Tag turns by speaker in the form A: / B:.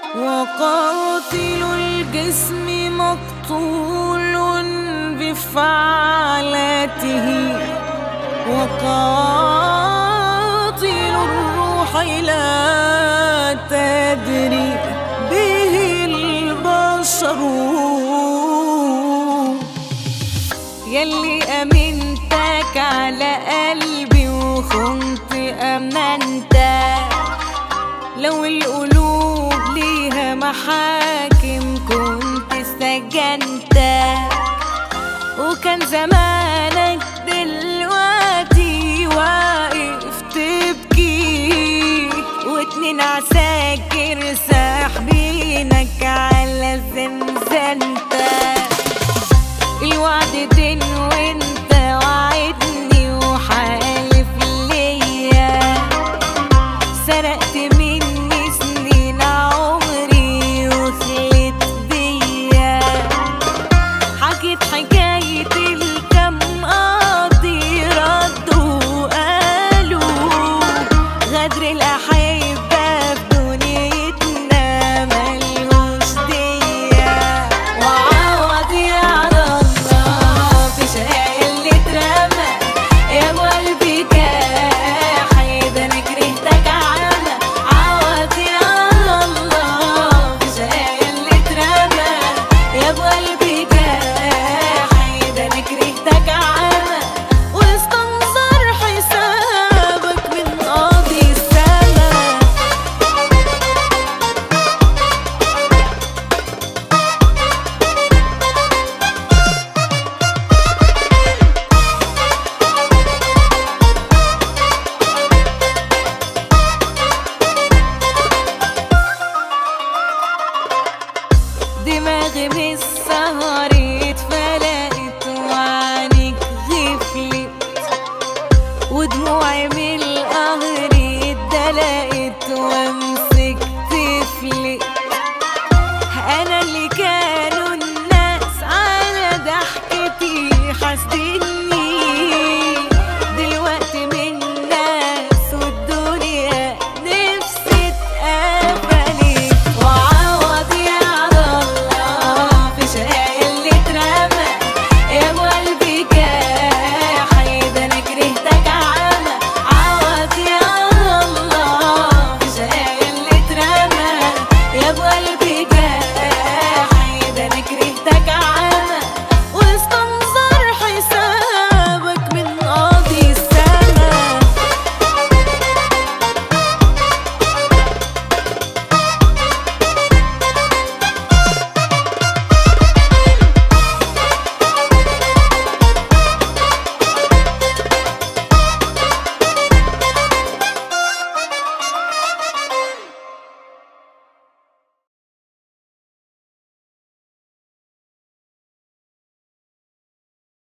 A: وقاتل الجسم مقتول بفعلته وقاتل الروح لا تدري به البشر يلي أمنتك على قلبي وخنت أمنتك لو القلوب ليها محاكم كنت سجنت وكان زمانك دلوقتي واقف تبكي واتنين عساكر ساحبينك على زنزانتك الوعد دين وانت وعدني وحالف ليا سرقت مني سنين عمري وخلت بيا حكيت حكاية الكم قاضي ردوا وقالوا غدر الأحبة في دنيتنا ملهوش دية وعوض يا الله في شقايا اللي اترمى يا ابو قلبي كاحد انا كرهتك عمى عوض يا الله في شقايا اللي اترمى يا ابو قلبي كاحد انا كرهتك عمى واستنظر حسابك من قاضي السما دماغي من السهر اتفلقت وعينيك غفلت ودموعي من القهر اتدلقت وامسك تفلت